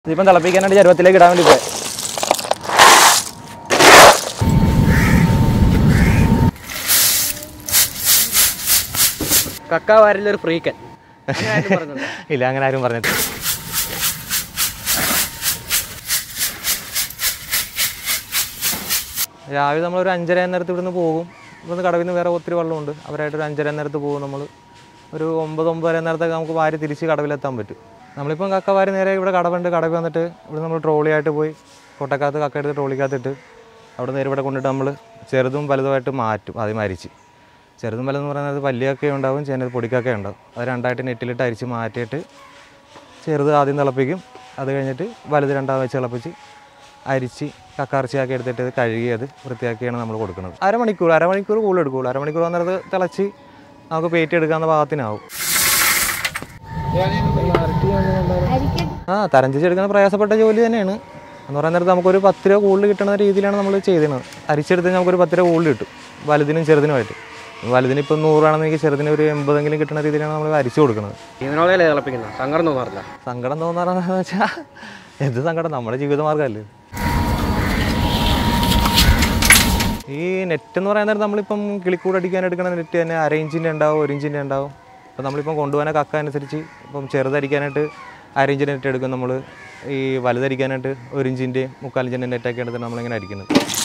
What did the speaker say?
ഇതിപ്പം തിളപ്പിക്കാനായിട്ട് ചരുവത്തിലേക്ക് ഇടാൻ വേണ്ടി പോയി കക്ക വാരിലൊരു ഫ്രീക്കൻ അങ്ങനെ ആരും പറഞ്ഞിട്ടുണ്ടോ? ഇല്ല അങ്ങനെ ആരും പറഞ്ഞിട്ട് രാവിലെ നമ്മളൊരു അഞ്ചര നേരത്ത് ഇവിടുന്ന് പോകും ഇവിടുന്ന് കടവിൽ നിന്ന് വേറെ ഒത്തിരി വെള്ളമുണ്ട് അവരായിട്ട് ഒരു അഞ്ചര നേരത്ത് പോകും നമ്മൾ ഒരു ഒമ്പത് ഒമ്പതര നേരത്തൊക്കെ നമുക്ക് വാരി തിരിച്ച് കടവിലെത്താൻ പറ്റും നമ്മളിപ്പം കക്ക വാരി നേരെ ഇവിടെ കടവുണ്ട് കടവിൽ വന്നിട്ട് ഇവിടെ നമ്മൾ ട്രോളിയായിട്ട് പോയി കൊട്ടക്കകത്ത് കക്ക എടുത്ത് ട്രോളിക്കകത്തിട്ട് അവിടെ നേരെ ഇവിടെ കൊണ്ടിട്ട് നമ്മൾ ചെറുതും വലുതുമായിട്ട് മാറ്റും ആദ്യം അരിച്ച് ചെറുതും വലുതെന്ന് പറയുന്നത് പല്ലിയൊക്കെ ഉണ്ടാവും ചേനത് പൊടിക്കൊക്കെ ഉണ്ടാവും അത് രണ്ടായിട്ട് നെറ്റിലിട്ട് അരിച്ച് മാറ്റിയിട്ട് ചെറുത് ആദ്യം തിളപ്പിക്കും അത് കഴിഞ്ഞിട്ട് വലുത് രണ്ടാമത് വെച്ച് തിളപ്പിച്ച് അരിച്ച് കക്കറച്ചിയാക്കി എടുത്തിട്ട് ഇത് കഴുകി അത് വൃത്തിയാക്കിയാണ് നമ്മൾ കൊടുക്കുന്നത് അരമണിക്കൂർ അരമണിക്കൂർ കൂടുതൽ എടുക്കുകയുള്ളൂ അരമണിക്കൂർ വന്നിട്ട് തിളച്ച് നമുക്ക് പേറ്റി എടുക്കാവുന്ന പാകത്തിനാവും ആ തരഞ്ചെടുക്കുന്ന പ്രയാസപ്പെട്ട ജോലി തന്നെയാണ് എന്ന് പറയുന്ന നേരത്ത് നമുക്കൊരു പത്ത് രൂപ കൂടുതൽ കിട്ടുന്ന രീതിയിലാണ് നമ്മൾ ചെയ്തിരുന്നത് അരിച്ചെടുത്ത് നമുക്കൊരു പത്ത് രൂപ കൂടുതൽ കിട്ടും വലുതിനും ചെറുതിനുമായിട്ട് വലുതിന് ഇപ്പം നൂറാണെന്നെങ്കിൽ ചെറുതിന് ഒരു എൺപതെങ്കിലും കിട്ടുന്ന രീതിയിലാണ് നമ്മൾ അരിച്ചു കൊടുക്കുന്നത് ജീവനോളയല്ലേ തിളപ്പിക്കുന്നത് സങ്കടം തോന്നാറില്ല സങ്കടം തോന്നാറെന്ന് വെച്ചാൽ എന്ത് സങ്കടം നമ്മുടെ ജീവിതമാർഗ്ഗമല്ലേ ഈ നെറ്റ് എന്ന് പറയുന്നത് നമ്മളിപ്പം കിളിക്കൂട് അടിക്കാൻ എടുക്കുന്ന നെറ്റ് തന്നെ അര ഇഞ്ചിൻ്റെ ഉണ്ടാവും ഒരു ഇഞ്ചിൻ്റെ ഉണ്ടാവും അപ്പോൾ നമ്മളിപ്പം കൊണ്ടുപോകാൻ കക്ക അനുസരിച്ച് ഇപ്പം ചെറുതരിക്കാനായിട്ട് അര ഇഞ്ചിൻ്റെ നെറ്റ് എടുക്കും നമ്മൾ ഈ വലുതരിക്കാനായിട്ട് ഒരു ഇഞ്ചിൻ്റെയും മുക്കാൽ ഇഞ്ചിൻ്റെ നെറ്റൊക്കെ എടുത്തിട്ട് നമ്മളിങ്ങനെ അടിക്കുന്നത്